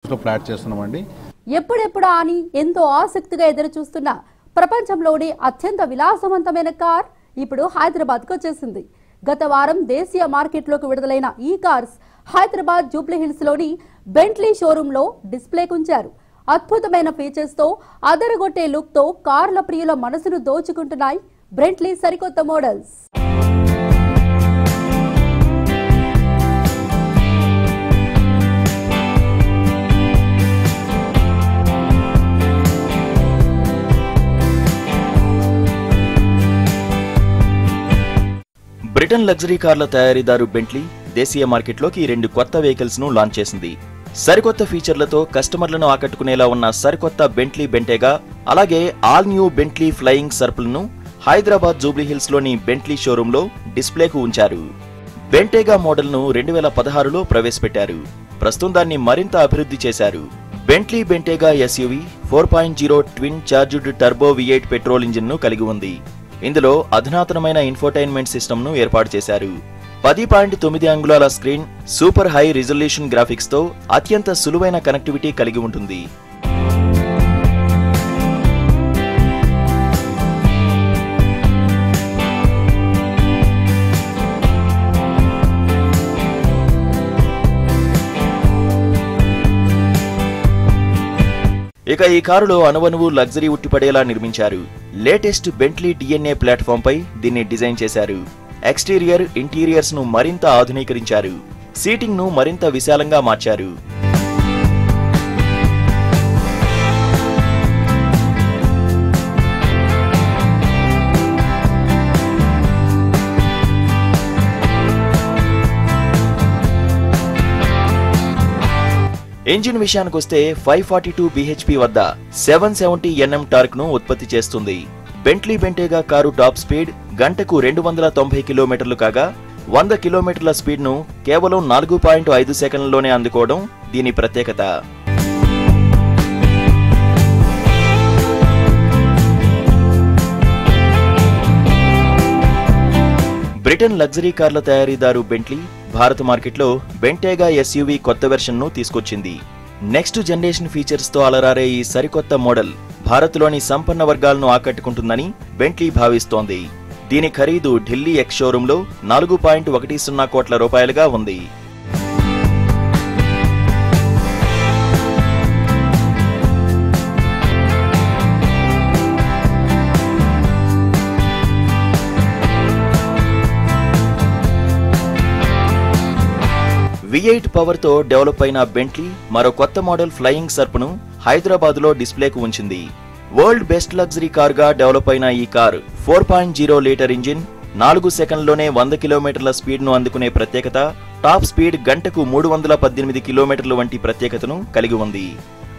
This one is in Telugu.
లో ఫ్లాట్ చేస్తున్నామండి ఎప్పుడెప్పుడా అని ఎంతో ఆసక్తిగా ఎదురు చూస్తున్న ప్రపంచంలోని అత్యంత విలాసవంతమైన కార్ ఇప్పుడు హైదరాబాద్కు వచ్చేసింది గత వారం దేశీయ మార్కెట్లోకి విడుదలైన ఈ కార్స్ హైదరాబాద్ జూబ్లీ హిల్స్ లోని బెంట్లీ షోరూంలో డిస్ప్లేకు ఉంచారు అద్భుతమైన ఫీచర్స్ తో అదరగొట్టే లుక్ తో కార్ల ప్రియుల మనసును దోచుకుంటున్నాయి బ్రెంట్లీ సరికొత్త మోడల్స్ బ్రిటన్ లగ్జరీ కార్ల తయారీదారు బెంట్లీ దేశీయ మార్కెట్లోకి రెండు కొత్త వెహికల్స్ ను లాంచ్ చేసింది సరికొత్త ఫీచర్లతో కస్టమర్లను ఆకట్టుకునేలా ఉన్న సరికొత్త బెంట్లీ బెంటేగా అలాగే all new Bentley Flying Spur ను హైదరాబాద్ జూబ్లీ హిల్స్ లోని బెంట్లీ షోరూంలో డిస్ప్లేకు ఉంచారు బెంటేగా మోడల్ ను రెండు వేల పదహారులో ప్రవేశపెట్టారు ప్రస్తుతం దాన్ని మరింత అభివృద్ధి చేశారు Bentley Bentayga SUV four point zero twin charged turbo V eight petrol engine ను కలిగి ఉంది ఇందులో అధునాతనమైన ఇన్ఫోటైన్మెంట్ సిస్టమ్ ను ఏర్పాటు చేశారు పది పాయింట్ తొమ్మిది అంగుళాల screen super high resolution graphics తో అత్యంత సులువైన కనెక్టివిటీ కలిగి ఉంటుంది ఇక ఈ కారులో అణువణువు లగ్జరీ ఉట్టిపడేలా నిర్మించారు లేటెస్ట్ బెంట్లీ డిఎన్ఏ ప్లాట్ఫామ్ పై దీన్ని డిజైన్ చేశారు ఎక్స్టీరియర్ ఇంటీరియర్స్ ను మరింత ఆధునీకరించారు సీటింగ్ ను మరింత విశాలంగా మార్చారు ఇంజిన్ విషయానికొస్తే ఫైవ్ ఫార్టీ టూ బీహెచ్పీ వద్ద సెవెన్ సెవెంటీ ఎన్ఎం టార్క్ ను ఉత్పత్తి చేస్తుంది Bentley Bentayga car top speed గంటకు రెండు వందల తొంభై కిలోమీటర్లు కాగా వంద కిలోమీటర్ల స్పీడ్ ను కేవలం నాలుగు పాయింట్ ఐదు సెకండ్లలోనే అందుకోవడం దీని ప్రత్యేకత బ్రిటన్ లగ్జరీ కార్ల తయారీదారు బెంట్లీ భారత మార్కెట్లో బెంటేగా ఎస్యూవీ కొత్త వెర్షన్ను తీసుకొచ్చింది నెక్స్ట్ జనరేషన్ ఫీచర్స్ తో అలరారే ఈ సరికొత్త మోడల్ భారత్లోని సంపన్న వర్గాలను ఆకట్టుకుంటుందని బెంట్లీ భావిస్తోంది దీని ఖరీదు ఢిల్లీ ఎక్స్ షోరూంలో నాలుగు పాయింట్ ఒకటి సున్నా కోట్ల రూపాయలుగా ఉంది వి ఎయిట్ పవర్ తో డెవలప్ అయిన బెంట్లీ మరో కొత్త మోడల్ ఫ్లయింగ్ సర్ప్ ను హైదరాబాద్ లో డిస్ప్లేకు ఉంచింది వరల్డ్ బెస్ట్ లగ్జరీ కార్ గా డెవలప్ అయిన ఈ car four point zero litre engine నాలుగు సెకండ్లోనే వంద కిలోమీటర్ల స్పీడ్ ను అందుకునే ప్రత్యేకత టాప్ స్పీడ్ గంటకు మూడు వందల పద్దెనిమిది కిలోమీటర్లు వంటి ప్రత్యేకతను కలిగి ఉంది